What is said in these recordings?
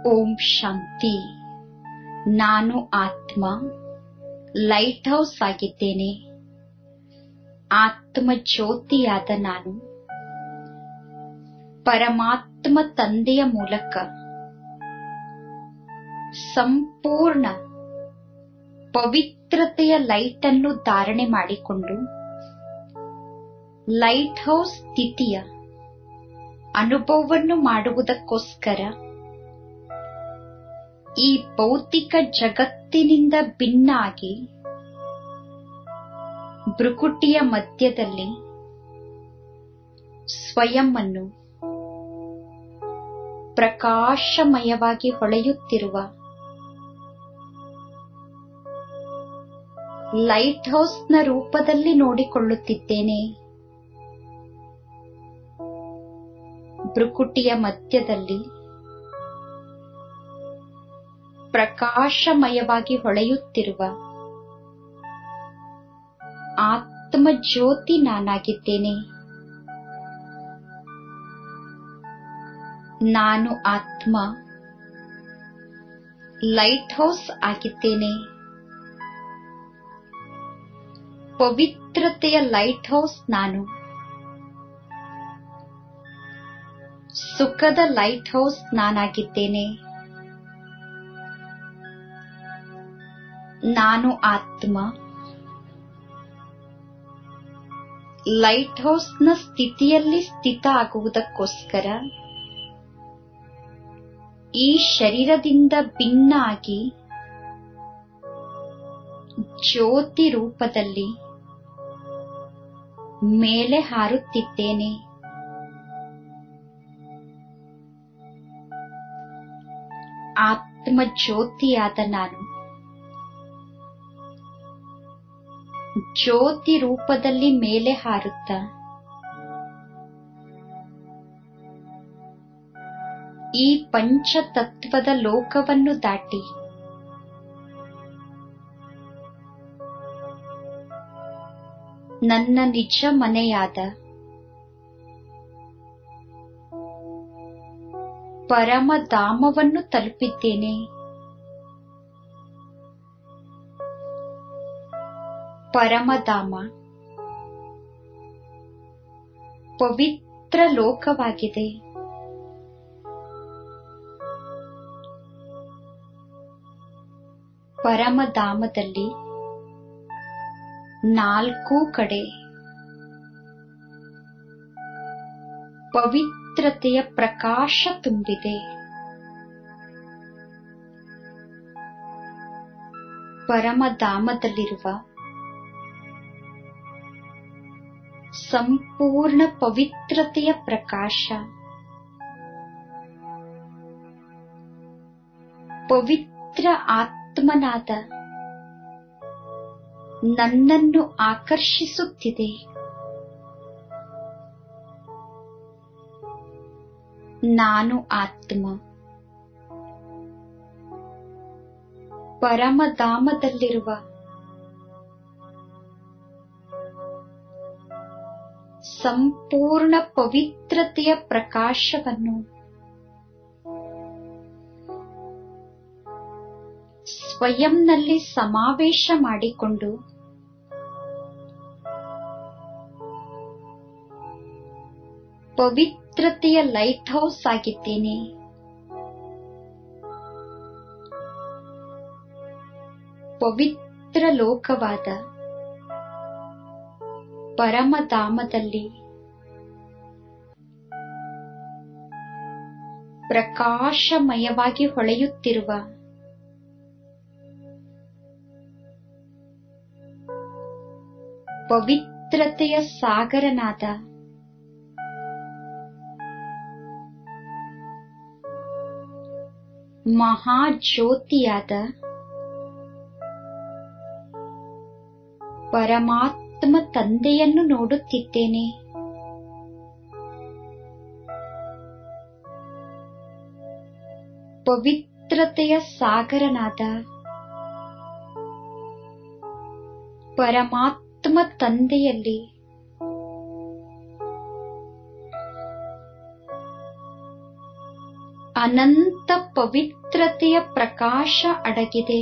ಓಂ ಶಾಂತಿ ನಾನು ಆತ್ಮ light lighthouse ಆಗಿದ್ದೇನೆ ಆತ್ಮ ಜ್ಯೋತಿಯಾದ ನಾನು ಪರಮಾತ್ಮ ತಂದೆಯ ಮೂಲಕ ಸಂಪೂರ್ಣ ಪವಿತ್ರತೆಯ ಲೈಟ್ ಅನ್ನು ಧಾರಣೆ ಮಾಡಿಕೊಂಡು ಲೈಟ್ ಹೌಸ್ ಸ್ಥಿತಿಯ ಅನುಭವವನ್ನು ಮಾಡುವುದಕ್ಕೋಸ್ಕರ ಈ ಭೌತಿಕ ಜಗತ್ತಿನಿಂದ ಭಿನ್ನಾಗಿ ಭೃಕುಟಿಯ ಮಧ್ಯದಲ್ಲಿ ಸ್ವಯಂ ಅನ್ನು ಪ್ರಕಾಶಮಯವಾಗಿ ಹೊಳೆಯುತ್ತಿರುವ ಲೈಟ್ ಹೌಸ್ನ ರೂಪದಲ್ಲಿ ನೋಡಿಕೊಳ್ಳುತ್ತಿದ್ದೇನೆ ಭೃಕುಟಿಯ ಮಧ್ಯದಲ್ಲಿ ಪ್ರಕಾಶಮಯವಾಗಿ ಹೊಳೆಯುತ್ತಿರುವ ಆತ್ಮ ಜ್ಯೋತಿ ನಾನಾಗಿದ್ದೇನೆ ನಾನು ಆತ್ಮ ಲೈಟ್ ಹೌಸ್ ಆಗಿದ್ದೇನೆ ಪವಿತ್ರತೆಯ ಲೈಟ್ ಹೌಸ್ ನಾನು ಸುಖದ ಲೈಟ್ ಹೌಸ್ ನಾನಾಗಿದ್ದೇನೆ ನಾನು ಆತ್ಮ ಲೈಟ್ ಹೌಸ್ನ ಸ್ಥಿತಿಯಲ್ಲಿ ಸ್ಥಿತ ಆಗುವುದಕ್ಕೋಸ್ಕರ ಈ ಶರೀರದಿಂದ ಭಿನ್ನ ಆಗಿ ಜ್ಯೋತಿ ರೂಪದಲ್ಲಿ ಮೇಲೆ ಹಾರುತ್ತಿದ್ದೇನೆ ಆತ್ಮ ಜ್ಯೋತಿಯಾದ ನಾನು ಜ್ಯೋತಿ ರೂಪದಲ್ಲಿ ಮೇಲೆ ಹಾರುತ್ತ ಈ ಪಂಚತತ್ವದ ಲೋಕವನ್ನು ದಾಟಿ ನನ್ನ ನಿಜ ಮನೆಯಾದ ಪರಮಧಾಮವನ್ನು ತಲುಪಿದ್ದೇನೆ ಪರಮಧಾಮ ಪವಿತ್ರ ಲೋಕವಾಗಿದೆ ಪರಮಧಾಮದಲ್ಲಿ ನಾಲ್ಕೂ ಕಡೆ ಪವಿತ್ರತೆಯ ಪ್ರಕಾಶ ತುಂಬಿದೆ ಪರಮಧಾಮದಲ್ಲಿರುವ ಸಂಪೂರ್ಣ ಪವಿತ್ರತೆಯ ಪ್ರಕಾಶ ಪವಿತ್ರ ಆತ್ಮನಾದ ನನ್ನನ್ನು ಆಕರ್ಷಿಸುತ್ತಿದೆ ನಾನು ಆತ್ಮ ಪರಮಧಾಮದಲ್ಲಿರುವ ಸಂಪೂರ್ಣ ಪವಿತ್ರತೆಯ ಪ್ರಕಾಶವನ್ನು ಸ್ವಯಂನಲ್ಲಿ ಸಮಾವೇಶ ಮಾಡಿಕೊಂಡು ಪವಿತ್ರತೆಯ ಲೈಟ್ ಹೌಸ್ ಆಗಿದ್ದೇನೆ ಪವಿತ್ರ ಲೋಕವಾದ ಪರಮಧಾಮದಲ್ಲಿ ಪ್ರಕಾಶಮಯವಾಗಿ ಹೊಳೆಯುತ್ತಿರುವ ಪವಿತ್ರತೆಯ ಸಾಗರನಾದ ಮಹಾಜ್ಯೋತಿಯಾದ ಪರಮಾತ್ಮ ತಂದೆಯನ್ನು ನೋಡುತ್ತಿದ್ದೇನೆ ಪವಿತ್ರತೆಯ ಸಾಗರನಾದ ಪರಮಾತ್ಮ ತಂದೆಯಲ್ಲಿ ಅನಂತ ಪವಿತ್ರತೆಯ ಪ್ರಕಾಶ ಅಡಗಿದೆ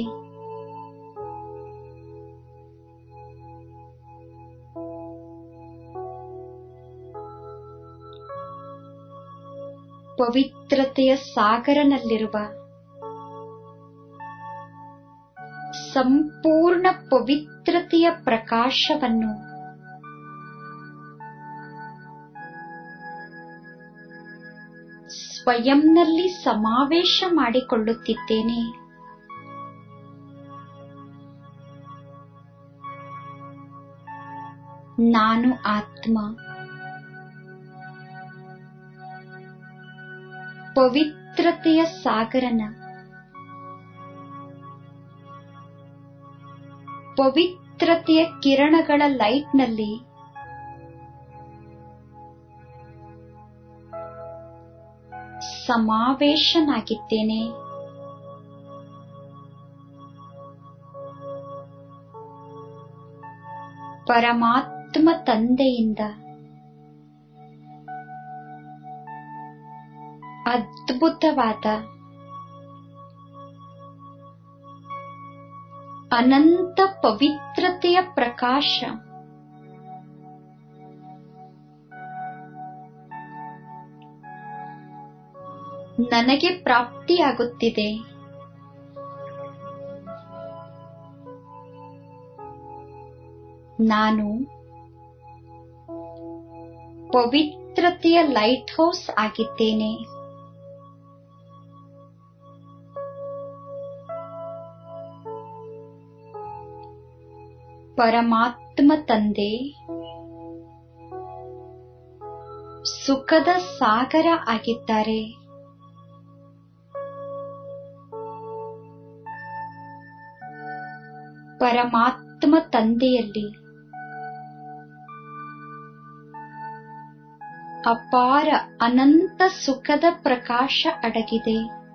ಪವಿತ್ರತೆಯ ಸಾಗರನಲ್ಲಿರುವ ಸಂಪೂರ್ಣ ಪವಿತ್ರತೆಯ ಪ್ರಕಾಶವನ್ನು ಸ್ವಯಂನಲ್ಲಿ ಸಮಾವೇಶ ಮಾಡಿಕೊಳ್ಳುತ್ತಿದ್ದೇನೆ ನಾನು ಆತ್ಮ ಪವಿತ್ರತೆಯ ಸಾಗರನ ಪವಿತ್ರತೆಯ ಕಿರಣಗಳ ಲೈಟ್ನಲ್ಲಿ ಸಮಾವೇಶನಾಗಿದ್ದೇನೆ ಪರಮಾತ್ಮ ತಂದೆಯಿಂದ ಅದ್ಭುತವಾದ ಅನಂತ ಪವಿತ್ರತೆಯ ಪ್ರಕಾಶ ನನಗೆ ಪ್ರಾಪ್ತಿಯಾಗುತ್ತಿದೆ ನಾನು ಪವಿತ್ರತೆಯ ಲೈಟ್ ಹೌಸ್ ಆಗಿದ್ದೇನೆ ಪರಮಾತ್ಮ ತಂದೆ ಸುಖದ ಸಾಗರ ಆಗಿದ್ದಾರೆ ಪರಮಾತ್ಮ ತಂದೆಯಲ್ಲಿ ಅಪಾರ ಅನಂತ ಸುಖದ ಪ್ರಕಾಶ ಅಡಗಿದೆ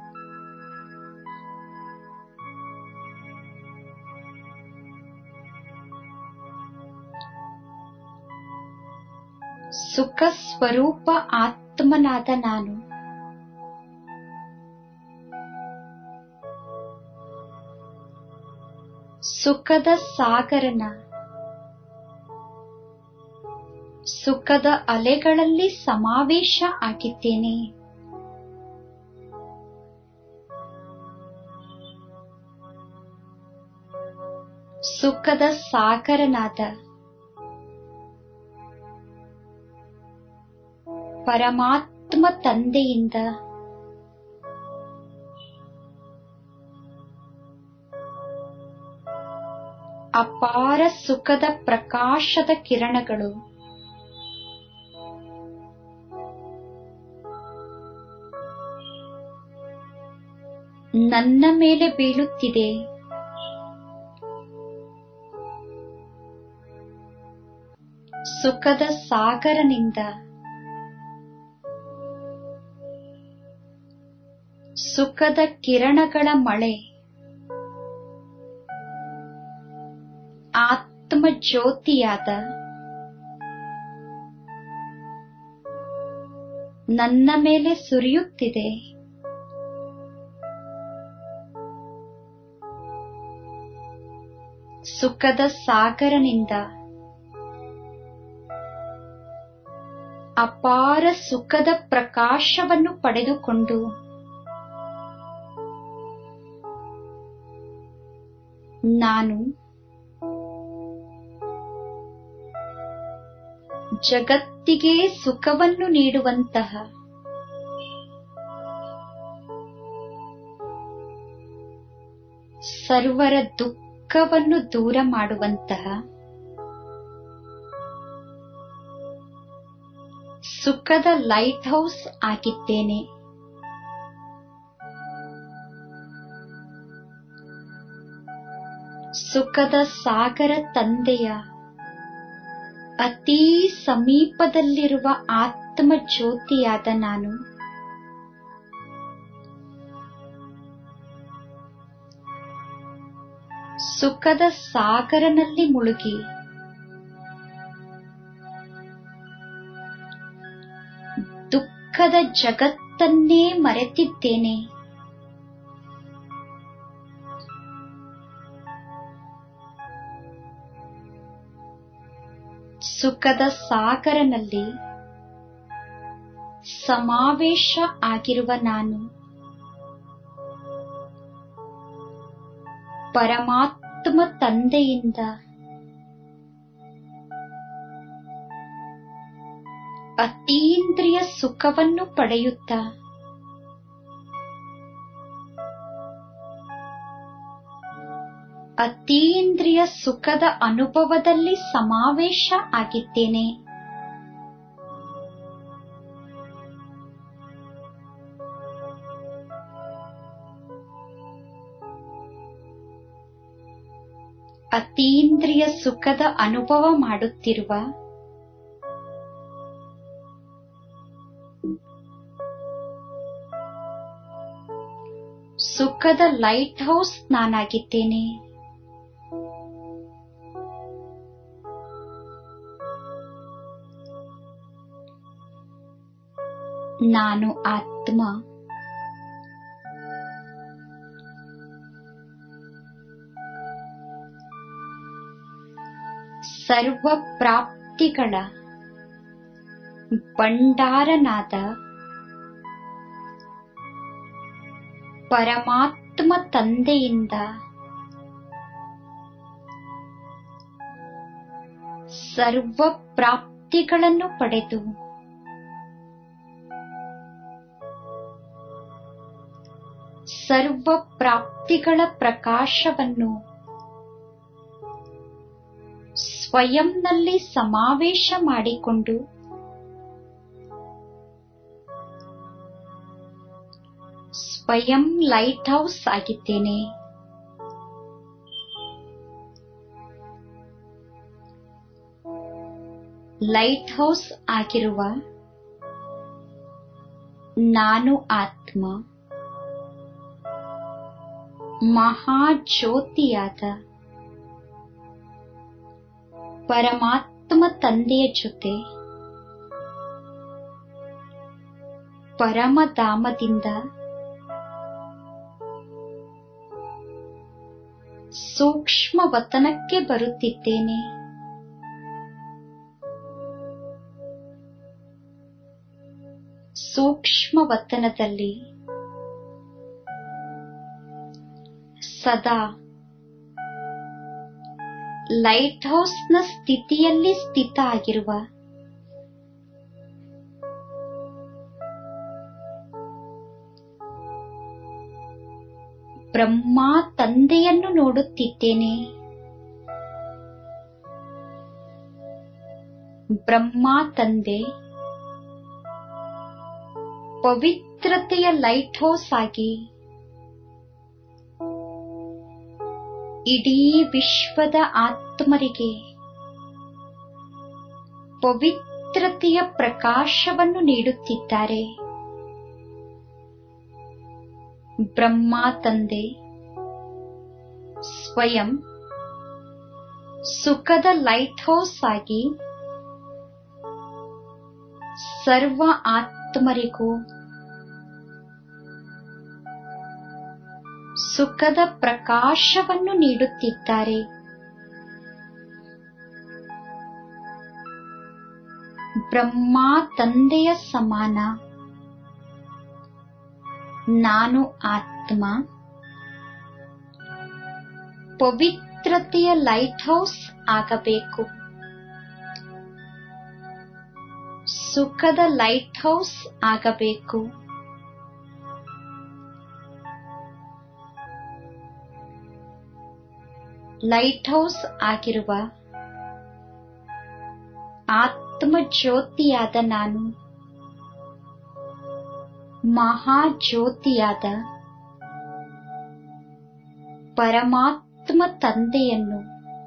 ಸುಖ ಸ್ವರೂಪ ಆತ್ಮನಾದ ನಾನು ಸುಖದ ಸಾಗರನ ಸುಖದ ಅಲೆಗಳಲ್ಲಿ ಸಮಾವೇಶ ಆಗಿದ್ದೇನೆ ಸುಖದ ಸಾಗರನಾದ ಪರಮಾತ್ಮ ತಂದೆಯಿಂದ ಅಪಾರ ಸುಖದ ಪ್ರಕಾಶದ ಕಿರಣಗಳು ನನ್ನ ಮೇಲೆ ಬೀಳುತ್ತಿದೆ ಸುಖದ ಸಾಗರನಿಂದ ಸುಖದ ಕಿರಣಗಳ ಮಳೆ ಆತ್ಮ ಜ್ಯೋತಿಯಾದ ನನ್ನ ಮೇಲೆ ಸುರಿಯುತ್ತಿದೆ ಸುಖದ ಸಾಗರನಿಂದ ಅಪಾರ ಸುಖದ ಪ್ರಕಾಶವನ್ನು ಪಡೆದುಕೊಂಡು ನಾನು ಜಗತ್ತಿಗೆ ಸುಖವನ್ನು ನೀಡುವಂತಹ ಸರ್ವರ ದುಃಖವನ್ನು ದೂರ ಮಾಡುವಂತಹ ಸುಖದ ಲೈಟ್ ಹೌಸ್ ಆಗಿದ್ದೇನೆ ಸುಖದ ಸಾಗರ ತಂದೆಯ ಅತೀ ಸಮೀಪದಲ್ಲಿರುವ ಆತ್ಮ ಜ್ಯೋತಿಯಾದ ನಾನು ಸುಖದ ಸಾಗರನಲ್ಲಿ ಮುಳುಗಿ ದುಃಖದ ಜಗತ್ತು ಜಗತ್ತನ್ನೇ ಮರೆತಿದ್ದೇನೆ ಸುಖದ ಸಾಗರನಲ್ಲಿ ಸಮಾವೇಶ ಆಗಿರುವ ನಾನು ಪರಮಾತ್ಮ ತಂದೆಯಿಂದ ಅತೀಂದ್ರಿಯ ಸುಖವನ್ನು ಪಡೆಯುತ್ತಾ ಅತೀಂದ್ರಿಯ ಸುಖದ ಅನುಭವದಲ್ಲಿ ಸಮಾವೇಶ ಆಗಿದ್ದೇನೆ ಅತೀಂದ್ರಿಯ ಸುಖದ ಅನುಭವ ಮಾಡುತ್ತಿರುವ ಸುಖದ ಲೈಟ್ ಹೌಸ್ ನಾನಾಗಿದ್ದೇನೆ ನಾನು ಆತ್ಮ ಸರ್ವ ಪ್ರಾಪ್ತಿಗಳ ಭಂಡಾರನಾದ ಪರಮಾತ್ಮ ತಂದೆಯಿಂದ ಸರ್ವ ಪ್ರಾಪ್ತಿಗಳನ್ನು ಪಡೆದು ಸರ್ವ ಪ್ರಾಪ್ತಿಗಳ ಪ್ರಕಾಶವನ್ನು ಸ್ವಯಂನಲ್ಲಿ ಸಮಾವೇಶ ಮಾಡಿಕೊಂಡು ಸ್ವಯಂ ಲೈಟ್ ಹೌಸ್ ಆಗಿದ್ದೇನೆ ಲೈಟ್ ಹೌಸ್ ಆಗಿರುವ ನಾನು ಆತ್ಮ ಮಹಾಜ್ಯೋತಿಯಾದ ಪರಮಾತ್ಮ ತಂದೆಯ ಜೊತೆ ಪರಮಧಾಮದಿಂದ ಸೂಕ್ಷ್ಮ ವತನಕ್ಕೆ ಬರುತ್ತಿದ್ದೇನೆ ಸೂಕ್ಷ್ಮ ವತನದಲ್ಲಿ ಸದಾ ಲೈಟ್ ಹೌಸ್ನ ಸ್ಥಿತಿಯಲ್ಲಿ ಸ್ಥಿತ ಆಗಿರುವ ಬ್ರಹ್ಮ ತಂದೆಯನ್ನು ನೋಡುತ್ತಿದ್ದೇನೆ ಬ್ರಹ್ಮ ತಂದೆ ಪವಿತ್ರತೆಯ ಲೈಟ್ ಹೌಸ್ ಆಗಿ ಇಡೀ ವಿಶ್ವದ ಆತ್ಮರಿಗೆ ಪವಿತ್ರತೆಯ ಪ್ರಕಾಶವನ್ನು ನೀಡುತ್ತಿದ್ದಾರೆ ಬ್ರಹ್ಮ ತಂದೆ ಸ್ವಯಂ ಸುಖದ ಲೈಟ್ ಹೌಸ್ ಆಗಿ ಸರ್ವ ಆತ್ಮರಿಗೂ ಸುಖದ ಪ್ರಕಾಶವನ್ನು ನೀಡುತ್ತಿದ್ದಾರೆ ಬ್ರಹ್ಮ ತಂದೆಯ ಸಮಾನ ನಾನು ಆತ್ಮ ಪವಿತ್ರತೆಯ ಲೈಟ್ ಹೌಸ್ ಆಗಬೇಕು ಸುಖದ ಲೈಟ್ ಹೌಸ್ ಆಗಬೇಕು ಲೈಟ್ ಹೌಸ್ ಆಗಿರುವ ಆತ್ಮ ಜ್ಯೋತಿಯಾದ ನಾನು ಮಹಾಜ್ಯೋತಿಯಾದ ಪರಮಾತ್ಮ ತಂದೆಯನ್ನು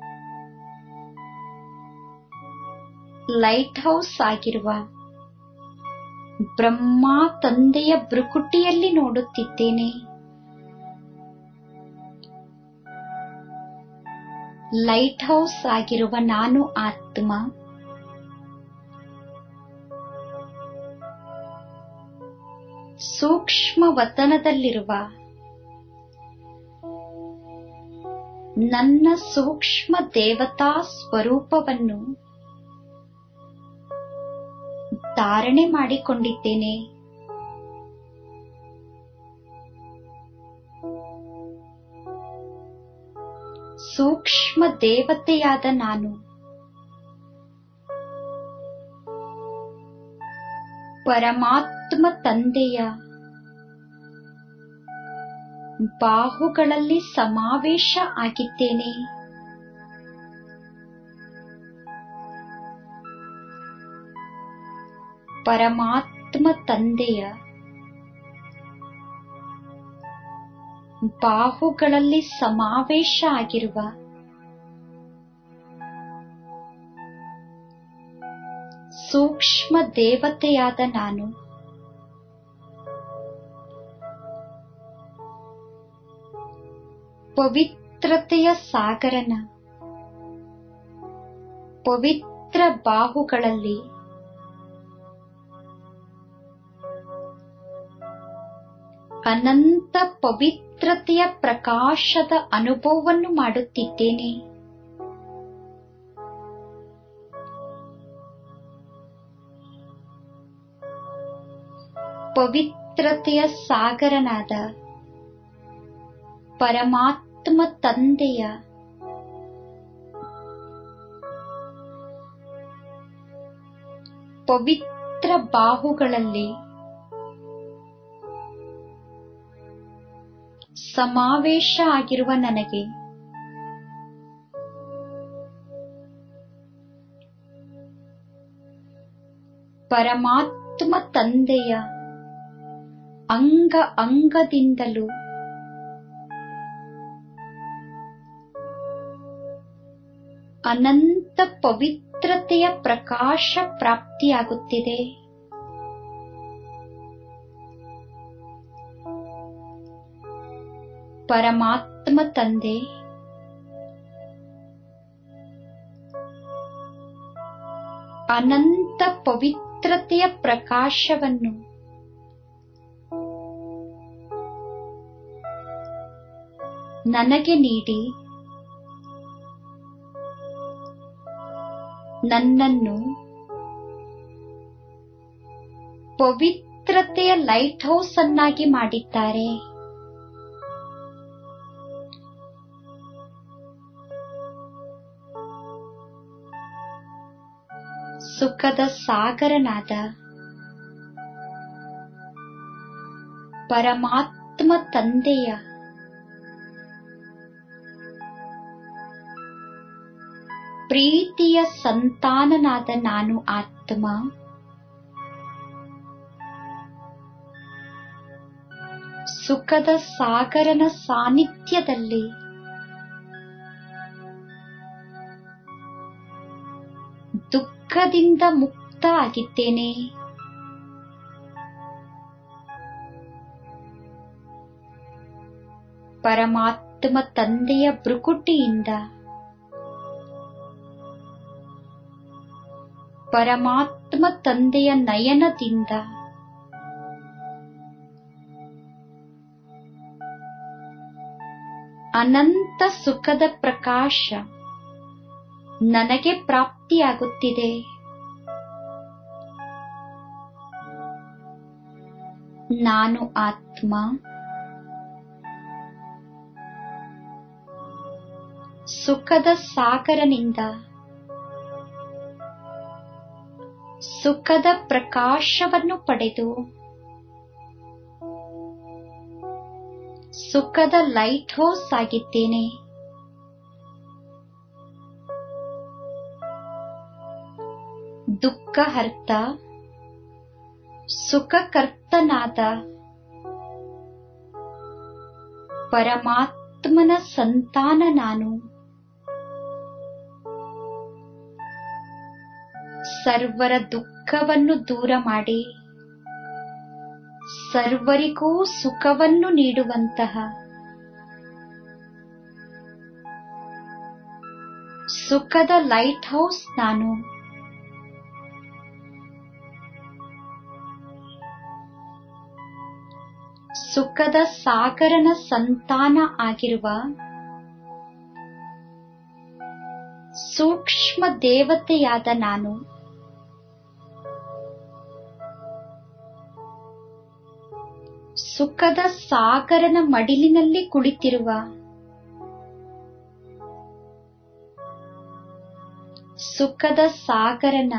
ಲೈಟ್ ಹೌಸ್ ಆಗಿರುವ ಬ್ರಹ್ಮ ತಂದೆಯ ಬೃಕುಟಿಯಲ್ಲಿ ನೋಡುತ್ತಿದ್ದೇನೆ ಲೈಟ್ ಹೌಸ್ ಆಗಿರುವ ನಾನು ಆತ್ಮ ಸೂಕ್ಷ್ಮ ವತನದಲ್ಲಿರುವ ನನ್ನ ಸೂಕ್ಷ್ಮ ದೇವತಾ ಸ್ವರೂಪವನ್ನು ಧಾರಣೆ ಮಾಡಿಕೊಂಡಿದ್ದೇನೆ ಸೂಕ್ಷ್ಮ ದೇವತೆಯಾದ ನಾನು ಪರಮಾತ್ಮ ತಂದೆಯ ಬಾಹುಗಳಲ್ಲಿ ಸಮಾವೇಶ ಆಗಿದ್ದೇನೆ ಪರಮಾತ್ಮ ತಂದೆಯ ಬಾಹುಗಳಲ್ಲಿ ಸಮಾವೇಶ ಆಗಿರುವ ಸೂಕ್ಷ್ಮ ದೇವತೆಯಾದ ನಾನು ಪವಿತ್ರತೆಯ ಸಾಗರನ ಪವಿತ್ರ ಬಾಹುಗಳಲ್ಲಿ ಅನಂತ ಪವಿತ್ರತೆಯ ಪ್ರಕಾಶದ ಅನುಭವವನ್ನು ಮಾಡುತ್ತಿದ್ದೇನೆ ಪವಿತ್ರತೆಯ ಸಾಗರನಾದ ಪರಮಾತ್ಮ ತಂದೆಯ ಪವಿತ್ರ ಬಾಹುಗಳಲ್ಲಿ ಸಮಾವೇಶ ಆಗಿರುವ ನನಗೆ ಪರಮಾತ್ಮ ತಂದೆಯ ಅಂಗ ಅಂಗದಿಂದಲೂ ಅನಂತ ಪವಿತ್ರತೆಯ ಪ್ರಕಾಶ ಪ್ರಾಪ್ತಿಯಾಗುತ್ತಿದೆ ಪರಮಾತ್ಮ ತಂದೆ ಅನಂತ ಪವಿತ್ರತೆಯ ಪ್ರಕಾಶವನ್ನು ನನಗೆ ನೀಡಿ ನನ್ನನ್ನು ಪವಿತ್ರತೆಯ ಲೈಟ್ ಹೌಸ್ ಅನ್ನಾಗಿ ಮಾಡಿದ್ದಾರೆ ಸುಖದ ಸಾಗರನಾದ ಪರಮಾತ್ಮ ತಂದೆಯ ಪ್ರೀತಿಯ ಸಂತಾನನಾದ ನಾನು ಆತ್ಮ ಸುಖದ ಸಾಗರನ ಸಾನ್ನಿಧ್ಯದಲ್ಲಿ ದುಃಖದಿಂದ ಮುಕ್ತ ಆಗಿದ್ದೇನೆ ಪರಮಾತ್ಮ ತಂದೆಯ ಬೃಕುಟಿಯಿಂದ ಪರಮಾತ್ಮ ತಂದೆಯ ನಯನದಿಂದ ಅನಂತ ಸುಖದ ಪ್ರಕಾಶ ನನಗೆ ಪ್ರಾಪ್ತಿಯಾಗುತ್ತಿದೆ ನಾನು ಆತ್ಮ ಸುಖದ ಸಾಗರನಿಂದ ಸುಖದ ಪ್ರಕಾಶವನ್ನು ಪಡೆದು ಸುಖದ ಲೈಟ್ ಹೌಸ್ ಆಗಿದ್ದೇನೆ ದುಃಖಹರ್ತ ಸುಖಕರ್ತನಾದ ಪರಮಾತ್ಮನ ಸಂತಾನ ನಾನು ಸರ್ವರ ದುಃಖವನ್ನು ದೂರ ಮಾಡಿ ಸರ್ವರಿಗೂ ಸುಖವನ್ನು ನೀಡುವಂತಹ ಸುಖದ ಲೈಟ್ ಹೌಸ್ ನಾನು ಸುಖದ ಸಾಗರನ ಸಂತಾನ ಆಗಿರುವ ಸೂಕ್ಷ್ಮ ದೇವತೆಯಾದ ನಾನು ಸುಖದ ಸಾಗರನ ಮಡಿಲಿನಲ್ಲಿ ಕುಳಿತಿರುವ ಸುಖದ ಸಾಗರನ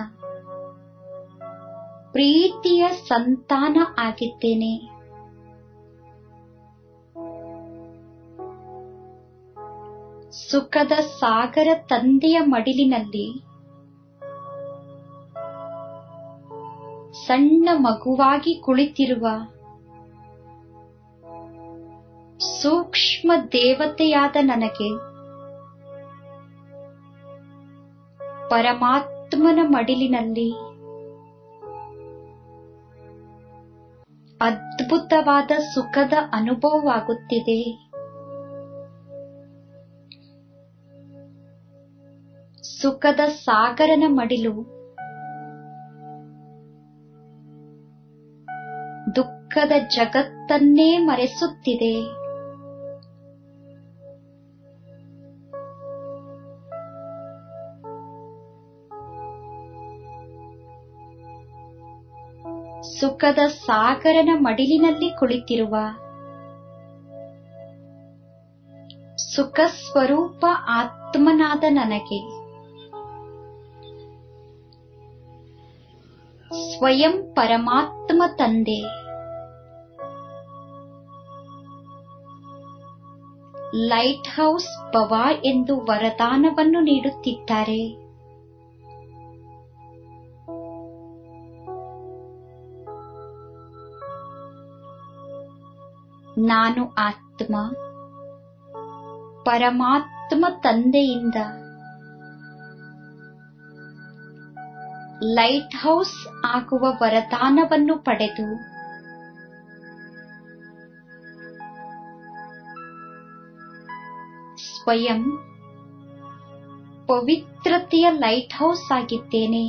ಪ್ರೀತಿಯ ಸಂತಾನ ಆಗಿದ್ದೇನೆ ಸುಖದ ಸಾಗರ ತಂದೆಯ ಮಡಿಲಿನಲ್ಲಿ ಸಣ್ಣ ಮಗುವಾಗಿ ಕುಳಿತಿರುವ ಸೂಕ್ಷ್ಮ ದೇವತೆಯಾದ ನನಗೆ ಪರಮಾತ್ಮನ ಮಡಿಲಿನಲ್ಲಿ ಅದ್ಭುತವಾದ ಸುಖದ ಅನುಭವವಾಗುತ್ತಿದೆ ಸುಖದ ಸಾಗರನ ಮಡಿಲು ದುಃಖದ ಜಗತ್ತನ್ನೇ ಮರೆಸುತ್ತಿದೆ ಸುಖದ ಸಾಗರನ ಮಡಿಲಿನಲ್ಲಿ ಕುಳಿತಿರುವ ಸುಖ ಸ್ವರೂಪ ಆತ್ಮನಾದ ನನಗೆ ಸ್ವಯಂ ಪರಮಾತ್ಮ ತಂದೆ ಲೈಟ್ ಹೌಸ್ ಭವ ಎಂದು ವರದಾನವನ್ನು ನೀಡುತ್ತಿದ್ದಾರೆ ನಾನು ಆತ್ಮ ಪರಮಾತ್ಮ ತಂದೆಯಿಂದ ಲೈಟ್ ಹೌಸ್ ಆಗುವ ವರದಾನವನ್ನು ಪಡೆದು ಸ್ವಯಂ ಪವಿತ್ರತೆಯ ಲೈಟ್ ಹೌಸ್ ಆಗಿದ್ದೇನೆ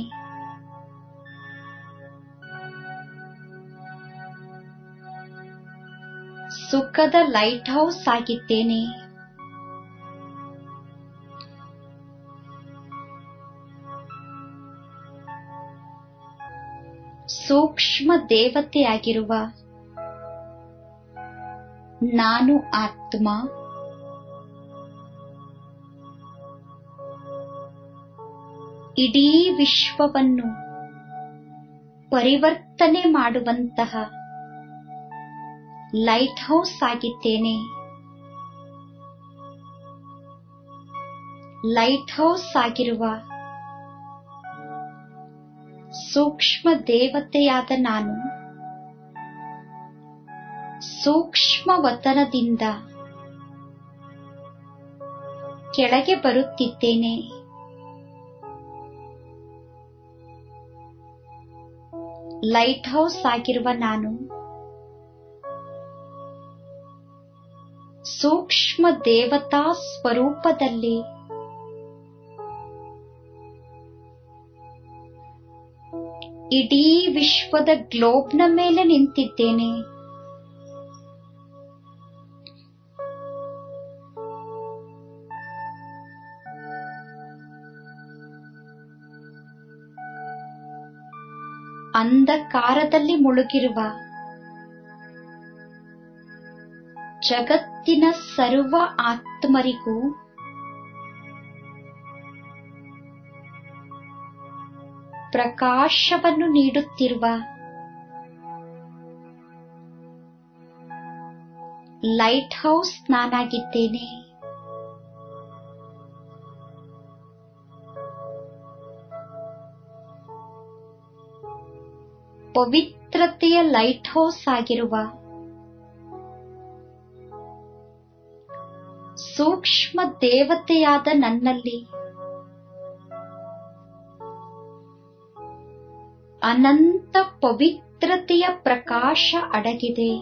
ಸುಖದ ಲೈಟ್ ಹೌಸ್ ಆಗಿದ್ದೇನೆ ಸೂಕ್ಷ್ಮ ದೇವತೆಯಾಗಿರುವ ನಾನು ಆತ್ಮ ಇಡೀ ವಿಶ್ವವನ್ನು ಪರಿವರ್ತನೆ ಮಾಡುವಂತಹ ಲೈಟ್ ಹೌಸ್ ಆಗಿದ್ದೇನೆ ಲೈಟ್ ಹೌಸ್ ಆಗಿರುವ ಸೂಕ್ಷ್ಮ ದೇವತೆಯಾದ ನಾನು ಸೂಕ್ಷ್ಮ ವತನದಿಂದ ಕೆಳಗೆ ಬರುತ್ತಿದ್ದೇನೆ ಲೈಟ್ ಹೌಸ್ ಆಗಿರುವ ನಾನು ಸೂಕ್ಷ್ಮ ದೇವತಾ ಸ್ವರೂಪದಲ್ಲಿ ಇಡೀ ವಿಶ್ವದ ಗ್ಲೋಬ್ನ ಮೇಲೆ ನಿಂತಿದ್ದೇನೆ ಅಂಧಕಾರದಲ್ಲಿ ಮುಳುಗಿರುವ ಜಗತ್ತಿನ ಸರ್ವ ಆತ್ಮರಿಗೂ ಪ್ರಕಾಶವನ್ನು ನೀಡುತ್ತಿರುವ ಲೈಟ್ ಹೌಸ್ ನಾನಾಗಿದ್ದೇನೆ ಪವಿತ್ರತೆಯ ಲೈಟ್ ಹೌಸ್ ಆಗಿರುವ ಸೂಕ್ಷ್ಮ ದೇವತೆಯಾದ ನನ್ನಲ್ಲಿ ಅನಂತ ಪವಿತ್ರತೆಯ ಪ್ರಕಾಶ ಅಡಗಿದೆ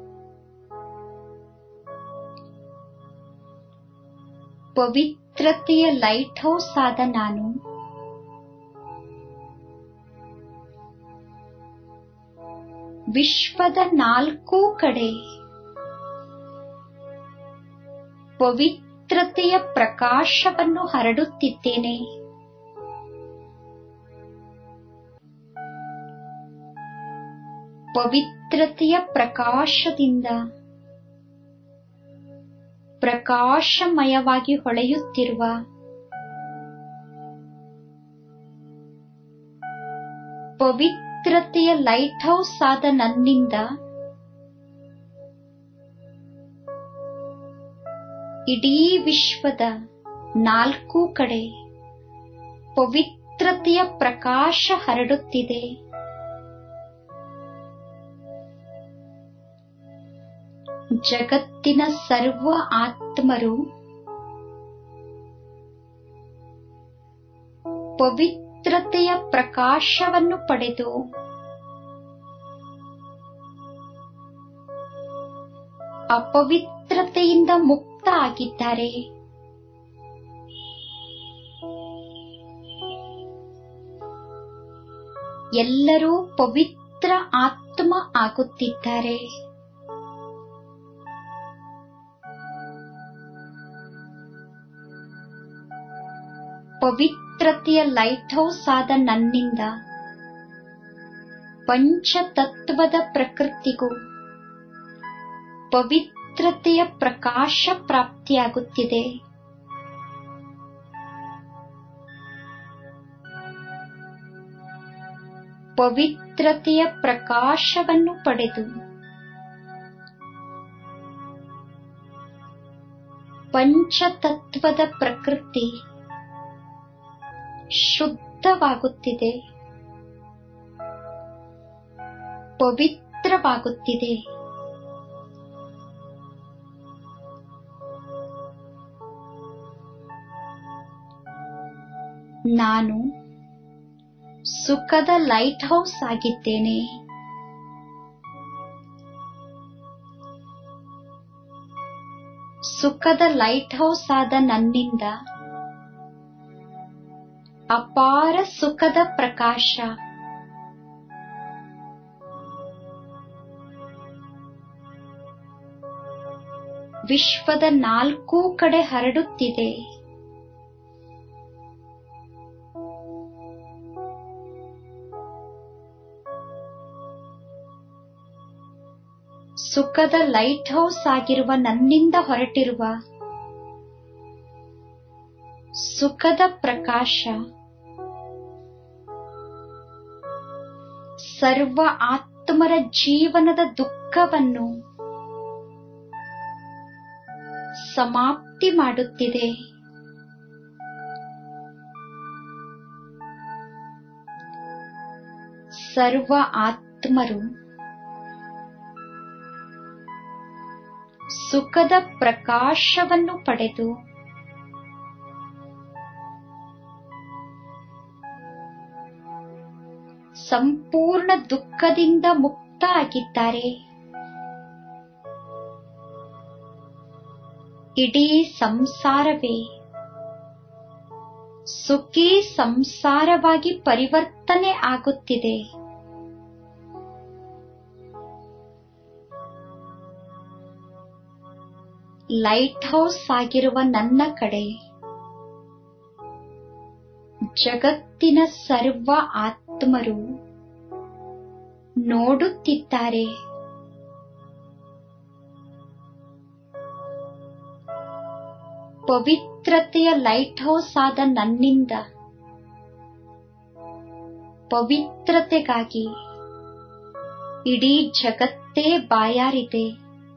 ಪವಿತ್ರತೆಯ ಲೈಟ್ ಹೌಸ್ ಆದ ನಾನು ವಿಶ್ವದ ನಾಲ್ಕೂ ಕಡೆ ಪವಿತ್ರತೆಯ ಪ್ರಕಾಶವನ್ನು ಹರಡುತ್ತಿದ್ದೇನೆ ಪವಿತ್ರತೆಯ ಪ್ರಕಾಶದಿಂದ ಪ್ರಕಾಶಮಯವಾಗಿ ಹೊಳೆಯುತ್ತಿರುವ ಪವಿತ್ರತೆಯ ಲೈಟ್ ಹೌಸ್ ಆದ ನನ್ನಿಂದ ಇಡೀ ವಿಶ್ವದ ನಾಲ್ಕು ಕಡೆ ಪವಿತ್ರತೆಯ ಪ್ರಕಾಶ ಹರಡುತ್ತಿದೆ ಜಗತ್ತಿನ ಸರ್ವ ಆತ್ಮರು ಪವಿತ್ರತೆಯ ಪ್ರಕಾಶವನ್ನು ಪಡೆದು ಅಪವಿತ್ರತೆಯಿಂದ ಮುಕ್ತ ಆಗಿದ್ದಾರೆ ಎಲ್ಲರೂ ಪವಿತ್ರ ಆತ್ಮ ಆಗುತ್ತಿದ್ದಾರೆ ಪವಿತ್ರತೆಯ ಲೈಟ್ ಹೌಸ್ ಆದ ನನ್ನಿಂದ ಪಂಚತತ್ವದ ಪ್ರಕೃತಿಗೂ ಪವಿತ್ರತೆಯ ಪ್ರಕಾಶ ಪ್ರಾಪ್ತಿಯಾಗುತ್ತಿದೆ ಪವಿತ್ರತೆಯ ಪ್ರಕಾಶವನ್ನು ಪಡೆದು ಪಂಚತತ್ವದ ಪ್ರಕೃತಿ ಶುದ್ಧವಾಗುತ್ತಿದೆ ಪವಿತ್ರವಾಗುತ್ತಿದೆ ನಾನು ಸುಖದ ಲೈಟ್ ಹೌಸ್ ಆಗಿದ್ದೇನೆ ಸುಖದ ಲೈಟ್ ಹೌಸ್ ಆದ ನನ್ನಿಂದ ಅಪಾರ ಸುಖದ ಪ್ರಕಾಶ ವಿಶ್ವದ ನಾಲ್ಕೂ ಕಡೆ ಹರಡುತ್ತಿದೆ ಸುಖದ ಲೈಟ್ ಹೌಸ್ ಆಗಿರುವ ನನ್ನಿಂದ ಹೊರಟಿರುವ ಸುಖದ ಪ್ರಕಾಶ ಸರ್ವ ಆತ್ಮರ ಜೀವನದ ದುಃಖವನ್ನು ಸಮಾಪ್ತಿ ಮಾಡುತ್ತಿದೆ ಸರ್ವ ಆತ್ಮರು ಸುಖದ ಪ್ರಕಾಶವನ್ನು ಪಡೆದು ಸಂಪೂರ್ಣ ದುಃಖದಿಂದ ಮುಕ್ತ ಆಗಿದ್ದಾರೆ ಇಡೀ ಸಂಸಾರವೇ ಸುಖಿ ಸಂಸಾರವಾಗಿ ಪರಿವರ್ತನೆ ಆಗುತ್ತಿದೆ ಲೈಟ್ ಹೌಸ್ ಆಗಿರುವ ನನ್ನ ಕಡೆ ಜಗತ್ತಿನ ಸರ್ವ ಆತ್ಮರು ನೋಡುತ್ತಿದ್ದಾರೆ ಪವಿತ್ರತೆಯ ಲೈಟ್ ಹೌಸ್ ಆದ ನನ್ನಿಂದ ಪವಿತ್ರತೆಗಾಗಿ ಇಡೀ ಜಗತ್ತೇ ಬಾಯಾರಿದೆ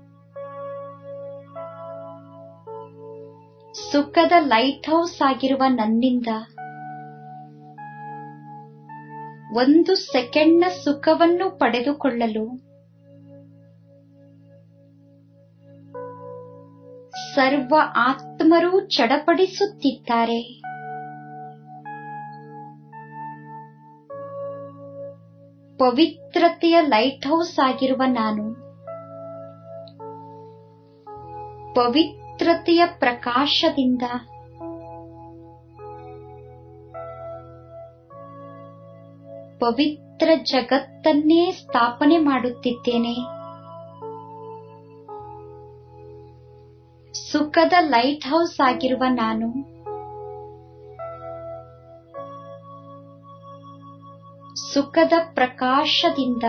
ಸುಖದ ಲೈಟ್ ಹೌಸ್ ಆಗಿರುವ ನನ್ನಿಂದ ಒಂದು ಸೆಕೆಂಡ್ನ ಸುಖವನ್ನು ಪಡೆದುಕೊಳ್ಳಲು ಸರ್ವ ಆತ್ಮರೂ ಚಡಪಡಿಸುತ್ತಿದ್ದಾರೆ ಪವಿತ್ರತೆಯ ಲೈಟ್ ಹೌಸ್ ಆಗಿರುವ ನಾನು ಪವಿತ್ರತೆಯ ಪ್ರಕಾಶದಿಂದ ಪವಿತ್ರ ಜಗತ್ತನ್ನೇ ಸ್ಥಾಪನೆ ಮಾಡುತ್ತಿದ್ದೇನೆ ಸುಖದ ಲೈಟ್ ಹೌಸ್ ಆಗಿರುವ ನಾನು ಸುಖದ ಪ್ರಕಾಶದಿಂದ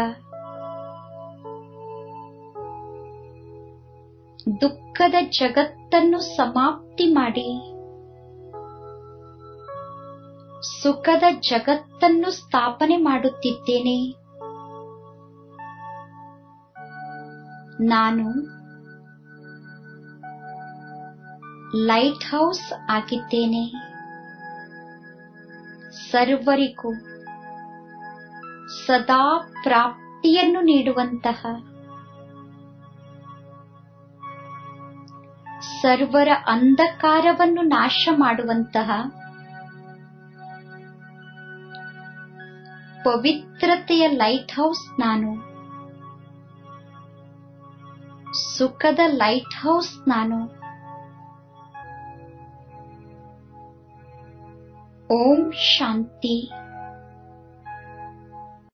ದುಃಖದ ಜಗತ್ತನ್ನು ಸಮಾಪ್ತಿ ಮಾಡಿ ಸುಖದ ಜಗತ್ತನ್ನು ಸ್ಥಾಪನೆ ಮಾಡುತ್ತಿದ್ದೇನೆ ನಾನು ಲೈಟ್ ಹೌಸ್ ಆಗಿದ್ದೇನೆ ಸರ್ವರಿಗೂ ಸದಾ ಪ್ರಾಪ್ತಿಯನ್ನು ನೀಡುವಂತಹ ಸರ್ವರ ಅಂಧಕಾರವನ್ನು ನಾಶ ಮಾಡುವಂತಹ ಪವಿತ್ರತೆಯ ಲೈಟ್ ಹೌಸ್ ನಾನು ಸುಖದ ಲೈಟ್ ಹೌಸ್ ನಾನು ಓಂ ಶಾಂತಿ